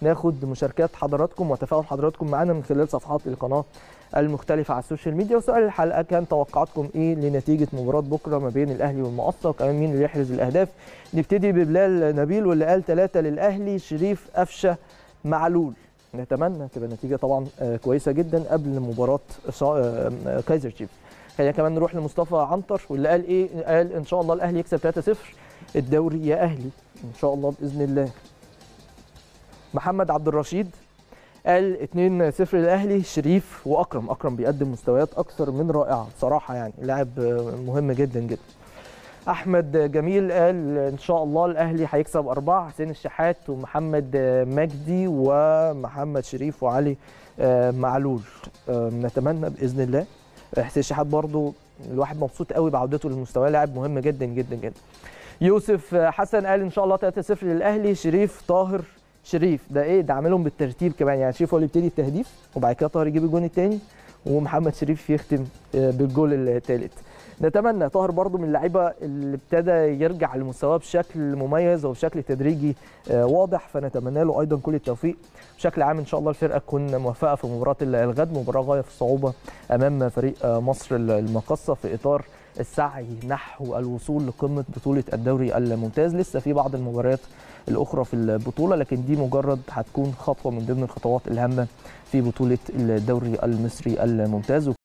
ناخد مشاركات حضراتكم وتفاعل حضراتكم معانا من خلال صفحات القناه المختلفه على السوشيال ميديا وسؤال الحلقه كان توقعاتكم ايه لنتيجه مباراه بكره ما بين الاهلي والمقصه وكمان مين اللي يحرز الاهداف نبتدي ببلال نبيل واللي قال ثلاثه للاهلي شريف قفشه معلول نتمنى تبقى النتيجه طبعا آه، كويسه جدا قبل مباراه صا- آه، آه، كايزر تشيفز خلينا كمان نروح لمصطفى عنتر واللي قال ايه قال ان شاء الله الاهلي يكسب 3-0 الدوري يا اهلي ان شاء الله باذن الله محمد عبد الرشيد قال 2-0 للاهلي شريف واكرم اكرم بيقدم مستويات اكثر من رائعه بصراحه يعني لاعب آه، مهم جدا جدا احمد جميل قال ان شاء الله الاهلي هيكسب اربعه حسين الشحات ومحمد آه، مجدي ومحمد شريف وعلي آه، معلول آه، نتمنى باذن الله حسين الشحات برضو الواحد مبسوط قوي بعودته للمستوى لاعب مهم جدا جدا جدا يوسف حسن قال ان شاء الله 3-0 للاهلي شريف طاهر شريف ده ايه ده عاملهم بالترتيب كمان يعني شريف هو اللي يبتدي التهديف وبعد كده طاهر يجيب الجون الثاني ومحمد شريف يختم آه، بالجول الثالث نتمنى طاهر برضو من اللعيبه اللي ابتدى يرجع لمستواه بشكل مميز وبشكل تدريجي آه، واضح فنتمنى له ايضا كل التوفيق بشكل عام ان شاء الله الفرقه تكون موفقه في مباراه الغد مباراه غايه في الصعوبه امام فريق آه، مصر المقصه في اطار السعي نحو الوصول لقمه بطوله الدوري الممتاز لسه في بعض المباريات الاخرى في البطوله لكن دي مجرد هتكون خطوه من ضمن الخطوات الهامه في بطوله الدوري المصري الممتاز